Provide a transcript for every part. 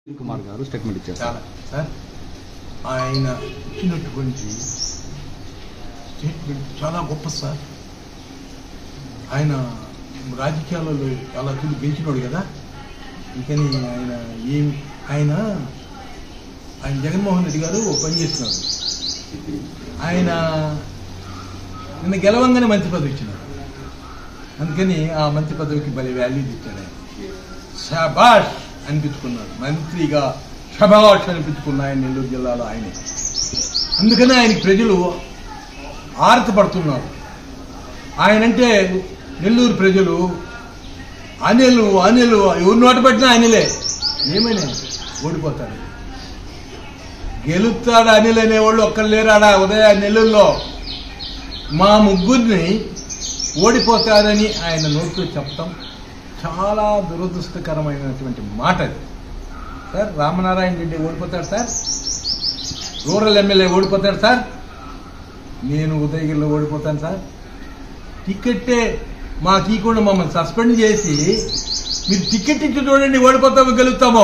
సునీల్ కుమార్ గారు స్టేట్మెంట్ ఇచ్చారు చాలా సార్ ఆయన ఇచ్చినటువంటి స్టేట్మెంట్ చాలా గొప్ప సార్ ఆయన రాజకీయాలలో చాలా తూలి గెలిచినోడు కదా అందుకని ఆయన ఏమి ఆయన ఆయన జగన్మోహన్ రెడ్డి గారు ఒక పని చేస్తున్నారు ఆయన నిన్న గెలవంగానే మంత్రి పదవి ఇచ్చినారు అందుకని ఆ మంత్రి పదవికి భలే వాల్యూ ఇచ్చాడు ఆయన షబాష్ అనిపించుకున్నాడు మంత్రిగా షబాష్ అనిపించుకున్న ఆయన నెల్లూరు జిల్లాలో ఆయనే అందుకనే ఆయనకి ప్రజలు ఆరతపడుతున్నారు ఆయనంటే నెల్లూరు ప్రజలు అనిలు అనిలు ఎవరు నోట పెట్టినా అనిలే ఏమైనా ఓడిపోతాడు గెలుస్తాడు అనిల్ అనేవాళ్ళు ఒక్కరు లేరాడా ఉదయ నెల్లూరులో మా ముగ్గురిని ఓడిపోతారని ఆయన నోటితో చెప్పటం చాలా దురదృష్టకరమైనటువంటి మాట అది సార్ రామనారాయణ రెడ్డి ఓడిపోతాడు సార్ రూరల్ ఎమ్మెల్యే ఓడిపోతాడు సార్ నేను ఉదయగిరిలో ఓడిపోతాను సార్ టికెట్టే మాకు ఇవ్వకుండా మమ్మల్ని సస్పెండ్ చేసి మీరు టికెట్ ఇచ్చి చూడండి ఓడిపోతామో గెలుస్తామో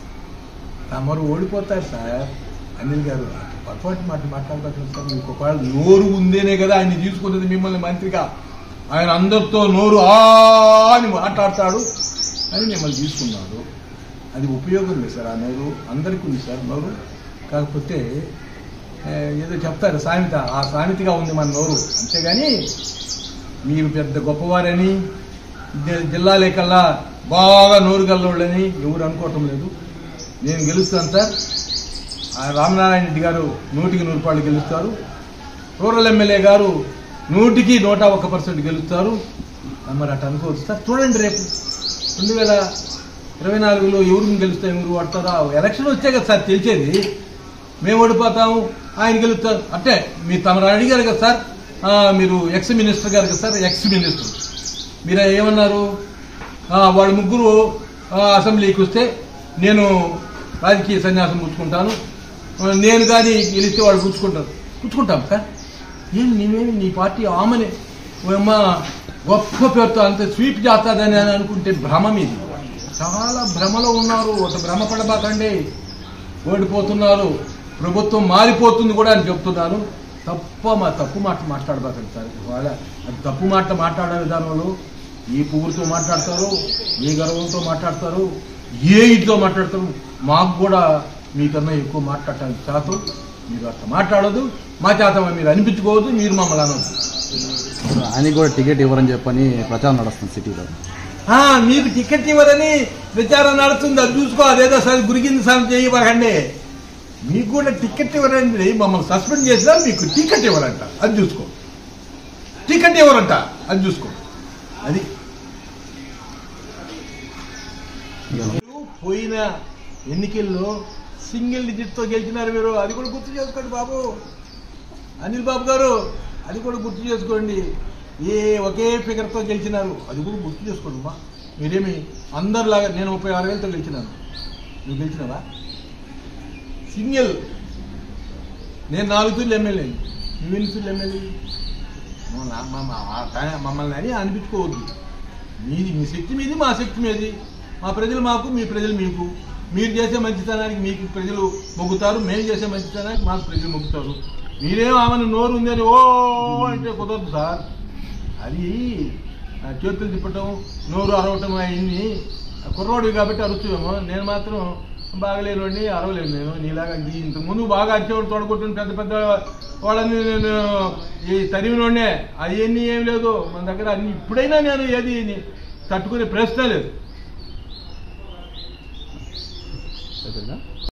తమరు ఓడిపోతారు సార్ అనిల్ గారు పొరపాటు మాట మాట్లాడతారు సార్ మీకు ఒకవేళ నోరు ఉందేనే కదా ఆయన తీసుకున్నది మిమ్మల్ని మంత్రిగా ఆయన అందరితో నోరు ఆ అని మాట్లాడతాడు అని మిమ్మల్ని తీసుకున్నాడు అది ఉపయోగం లేదు సార్ ఆ నోరు అందరికీ ఉంది సార్ నోరు కాకపోతే ఏ, ఏదో చెప్తారు సామెత ఆ సామెతగా ఉంది మన నోరు అంతేగాని మీరు పెద్ద గొప్పవారని జి- జిల్లాలే కల్లా బాగా నోరు గల్లోళ్ళని ఎవరు అనుకోవటం లేదు నేను గెలుస్తాను సార్ ఆ రామనారాయణ రెడ్డి గారు నూటికి నూరు రూపాయలు గెలుస్తారు రూరల్ ఎమ్మెల్యే గారు నూటికి నూట ఒక్క పర్సెంట్ గెలుస్తారు ఆ, మరి అటు అనుకోవచ్చు సార్ చూడండి రేపు రెండు వేల ఇరవై నాలుగులో ఎవరిని గెలుస్తాం ఎవరు పడతారా ఎలక్షన్ వచ్చే కదా సార్ తెలిసేది మేము ఓడిపోతాము ఆయన గెలుస్తారు అంటే మీరు తమరు అడిగారు కదా సార్ ఆ, మీరు ఎక్స్ మినిస్టర్ గారు కదా సార్ ఎక్స్ మినిస్టర్ మీరు ఏమన్నారు ఆ, వాళ్ళ ముగ్గురు ఆ, అసెంబ్లీకి వస్తే నేను రాజకీయ సన్యాసం పుచ్చుకుంటాను ఆ, నేను కానీ గెలిస్తే వాళ్ళు పుచ్చుకుంటారు పుచ్చుకుంటాం సార్ ఏం నీవేమి నీ పార్టీ ఆమెనే ఓయమ్మ గొప్ప పేరుతో అంత స్వీప్ చేస్తుందని అని అనుకుంటే భ్రమ మీది చాలా భ్రమలో ఉన్నారు ఒక భ్రమ పడబాకండి ఓడిపోతున్నారు ప్రభుత్వం మారిపోతుంది కూడా అని చెప్తున్నాను తప్ప మా తప్పు మాట మాట్లాడబాకండి సార్ వాళ్ళ అది తప్పు మాట మాట్లాడే విధానంలో ఏ పువ్వులతో మాట్లాడతారు ఏ గర్వంతో మాట్లాడతారు ఏ ఇదితో మాట్లాడతారు మాకు కూడా మీకన్నా ఎక్కువ మాట్లాడటానికి చేతం మీరు అట్లా మాట్లాడదు మా చేత మీరు అనిపించుకోవద్దు మీరు మమ్మల్ని అనవద్దు సో ఆయనకి కూడా టికెట్ ఇవ్వరని చెప్పని ప్రచారం నడుస్తుంది సిటీలో ఆ, మీకు టికెట్ ఇవ్వరని ప్రచారం నడుస్తుంది అది చూసుకో అదేదో సరే గురికింది సార్ చేయవరండి మీకు కూడా టికెట్ ఇవ్వరండి మమ్మల్ని సస్పెండ్ చేసినా మీకు టికెట్ ఇవ్వరంట అది చూసుకో టికెట్ ఇవ్వరంట అది చూసుకో అది మీరు పోయిన ఎన్నికల్లో సింగిల్ డిజిట్ తో గెలిచినారు మీరు అది కూడా గుర్తు చేసుకోండి బాబు అనిల్ బాబు గారు అది కూడా గుర్తు చేసుకోండి ఏ ఒకే ఫిగర్ తో గెలిచినారు అది కూడా గుర్తు చేసుకోండి మా మీరేమి అందరిలాగా నేను ముప్పై ఆరు వేలతో గెలిచినాను నువ్వు గెలిచినావా సింగిల్ నేను నాలుగు తూర్లు ఎమ్మెల్యే నువ్వు ఎన్ని తూర్లు ఎమ్మెల్యే మా- మా- మా- మా- మమ్మల్ని అని అనిపించుకోవద్దు మీది మీ శక్తి మీది మా శక్తి మీది మా ప్రజలు మాకు మీ ప్రజలు మీకు మీరు చేసే మంచితనానికి మీకు ప్రజలు మొగ్గుతారు మేము చేసే మంచితనానికి మాకు ప్రజలు మొగ్గుతారు మీరేం ఆమెను నోరు ఉంది అని ఓ అంటే కుదరదు సార్ అది ఆ, చేతులు తిప్పటం నోరు అరవటం అయింది కుర్రోడివి కాబట్టి అరుచువేమో నేను మాత్రం బాగలేనుండి అరవలేను నేను నీలాగా ఇది ఇంతకు ముందు బాగా అరిచేవాడు తోడగొట్టిన పెద్ద పెద్ద వాళ్ళని నేను ఈ తరిమినోడే అవన్నీ ఏం లేదు మన దగ్గర అన్ని ఇప్పుడైనా నేను ఏది తట్టుకునే ప్రశ్న లేదు సరేనా